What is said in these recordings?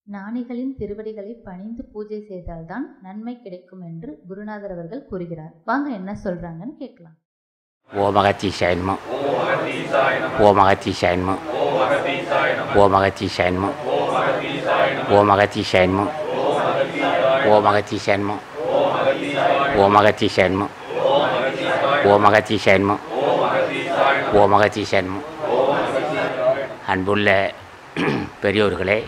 ஞானிகளின் திருவடிகளை பணிந்து பூஜை செய்தால்தான் நன்மை கிடைக்கும் என்று குருநாதர் அவர்கள் கூறுகிறார் வாங்க என்ன சொல்றாங்கன்னு கேட்கலாம் ஓம் அகத்தீசாய நம ஓம் அகத்தீசாய நம ஓம் அகத்தீசாய நம ஓம் அகத்தீசாய நம ஓம் அகத்தீசாய நம ஓம் அகத்தீசாய நம ஓம் அகத்தீசாய நம ஓம் அகத்தீசாய நம அன்புள்ள பெரியோர்களே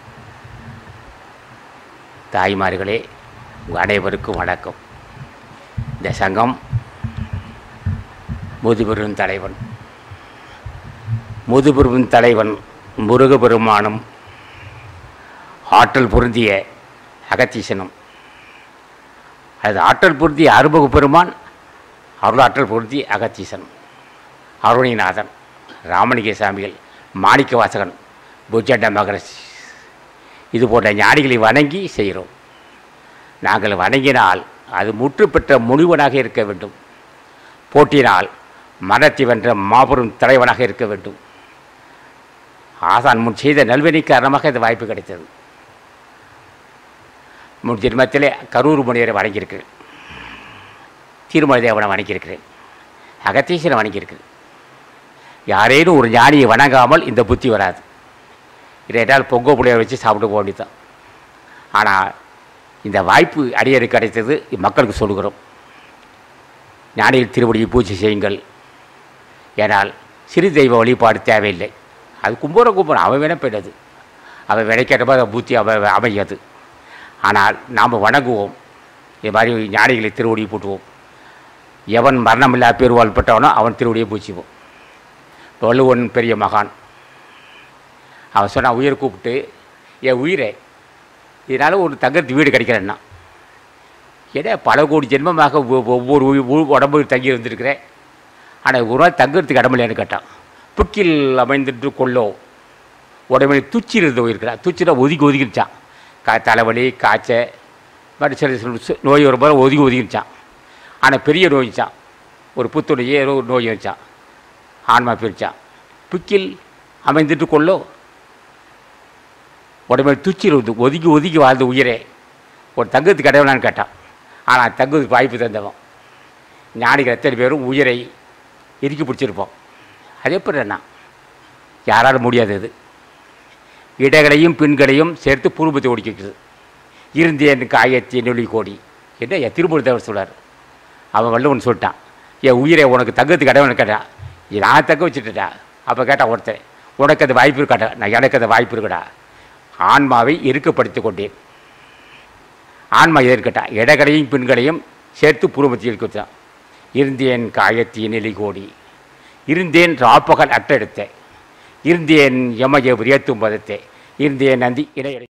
தாய்மார்களே உங்கள் அனைவருக்கும் வணக்கம் இந்த சங்கம் முதுபெரும் தலைவன் முதுபெரும் தலைவன் முருகபெருமானும் ஆற்றல் பொருந்திய அகத்தீசனும் அது ஆற்றல் பொருந்திய அருமுக பெருமான் அருளாற்றல் பொருந்திய அகத்தீசன் அருணிநாதன் ராமலிங்க சாமிகள் மாணிக்க வாசகன் புஜண்ட மகரஸ் இது போன்ற ஞானிகளை வணங்கி செய்கிறோம் நாங்கள் வணங்கினால் அது முற்று பெற்ற முனிவனாக இருக்க வேண்டும் போட்டினால் மனத்தை வென்ற மாபெரும் தலைவனாக இருக்க வேண்டும் ஆசான் முன் செய்த நல்வினை காரணமாக இந்த வாய்ப்பு கிடைத்தது முன் ஜென்மத்திலே கரூர் முனிவரை வணங்கியிருக்கிறேன் திருமலை தேவனை வணங்கியிருக்கிறேன் அகத்தீசனை வணங்கியிருக்கிறேன் யாரேனும் ஒரு ஞானியை வணங்காமல் இந்த புத்தி வராது இதையால் பொங்க புளியை வச்சு சாப்பிட்டு போக வேண்டியதுதான் ஆனால் இந்த வாய்ப்பு அடியருக்கு கிடைத்தது மக்களுக்கு சொல்கிறோம் ஞானிகள் திருவடியை பூஜை செய்யுங்கள் ஏனால் சிறு தெய்வ வழிபாடு தேவையில்லை அது கும்புற கும்புறம் அவன் வேணா போயிடுது அவன் வினைக்கேற்ற மாதிரி புத்தி அவ அமையாது ஆனால் நாம் வணங்குவோம் இது மாதிரி ஞானிகளை திருவடியை போட்டுவோம் எவன் மரணமில்லா பேருவாள் பெற்றவனோ அவன் திருவடியை பூச்சிவோம் வள்ளுவன் பெரிய மகான் அவன் சொன்னான் உயிரை கூப்பிட்டு என் உயிரை இதனால் ஒரு தங்கத்து வீடு கிடைக்கிறேன்னா ஏன்னா பல கோடி ஜென்மமாக ஒ- ஒவ்வொரு உயி- உ- உடம்பு தங்கி இருந்திருக்கிறேன் ஆனால் ஒரு நாள் தங்குறதுக்கு இடமில்லைன்னு கேட்டான் புக்கில் அமைந்துட்டு கொள்ளோ உடம்பில் துச்சி இருந்து போயிருக்கிறான் துச்சினா ஒதுக்கி ஒதுக்கிடுச்சான் கா தலைவலி காய்ச்சல் மற்ற சில சில சு- நோய் வரும்போது ஒதுக்கி ஒதுக்கிடுச்சான் ஆனால் பெரிய நோய்ச்சான் ஒரு புத்துடைய ஏதோ ஒரு நோய் வச்சான் ஆன்மா பிரிச்சான் புக்கில் அமைந்துட்டு கொள்ளோ உடம்பில் துச்சி இருந்து ஒதுக்கி ஒதுக்கி வாழ்ந்த உயிரே ஒரு தங்கத்துக்கு கடவுளான்னு கேட்டான் ஆனால் தங்குறதுக்கு வாய்ப்பு தந்தவன் ஞானிகள் எத்தனை பேரும் உயிரை இறுக்கி பிடிச்சிருப்போம் அது எப்படி என்ன யாராலும் முடியாது இது இடங்களையும் பெண்களையும் சேர்த்து பூர்வத்தை ஒடிக்கிறது இருந்தேன் காயத்தி நொழி கோடி என்ன என் திருமூல தேவர் சொல்றார் அவன் வள்ளுவன் சொல்லிட்டான் என் உயிரை உனக்கு தங்கத்துக்கு கடவுள்னு கேட்டான் இது நான் தக்க வச்சுட்டேன்டா அப்போ கேட்டான் ஒருத்தன் உனக்கு அது வாய்ப்பு இருக்காட்டா நான் எனக்கு அது வாய்ப்பு இருக்குடா ஆன்மாவை இறுக்கப்படுத்தி கொண்டேன் ஆன்மா எதிர்க்கட்டான் இடகளையும் பெண்களையும் சேர்த்து பூர்வத்தில் இருக்கிறான் இருந்தேன் காயத்தின் நிலைகோடி இருந்தேன் ராப்பகல் அட்டெடுத்தேன் இருந்தேன் யமஜ விரியத்தும் பதத்தே இருந்தேன் நந்தி இடையடை